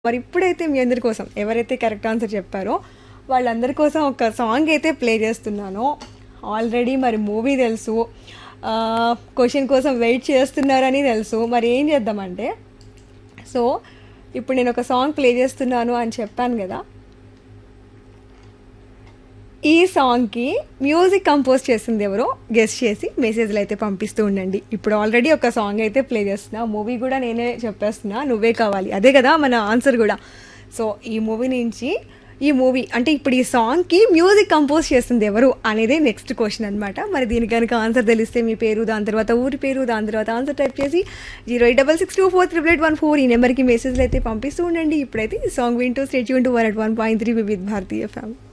మరి ఇప్పుడైతే మీ అందరి కోసం ఎవరైతే కరెక్ట్ ఆన్సర్ చెప్పారో వాళ్ళందరి కోసం ఒక సాంగ్ అయితే ప్లే చేస్తున్నాను ఆల్రెడీ మరి మూవీ తెలుసు క్వశ్చన్ కోసం వెయిట్ చేస్తున్నారని తెలుసు మరి ఏం చేద్దామంటే సో ఇప్పుడు నేను ఒక సాంగ్ ప్లే చేస్తున్నాను అని చెప్పాను కదా ఈ సాంగ్కి మ్యూజిక్ కంపోజ్ చేసింది ఎవరో గెస్ట్ చేసి మెసేజ్లు అయితే పంపిస్తూ ఉండండి ఇప్పుడు ఆల్రెడీ ఒక సాంగ్ అయితే ప్లే చేస్తున్నా మూవీ కూడా నేనే చెప్పేస్తున్నా నువ్వే కావాలి అదే కదా మన ఆన్సర్ కూడా సో ఈ మూవీ నుంచి ఈ మూవీ అంటే ఇప్పుడు ఈ సాంగ్కి మ్యూజిక్ కంపోజ్ చేస్తుంది ఎవరు అనేది నెక్స్ట్ క్వశ్చన్ అనమాట మరి దీనికి కనుక ఆన్సర్ తెలిస్తే మీ పేరు దాని తర్వాత ఊరి పేరు దాని తర్వాత ఆన్సర్ టైప్ చేసి zero eight double six two four triple eight one four ఈ నెంబర్కి మెసేజ్లు అయితే పంపిస్తూ ఉండండి ఇప్పుడైతే ఈ సాంగ్ వింటూ స్టేట్ యూన్ to one at one point three with భారతీయ ఫ్యామిలీ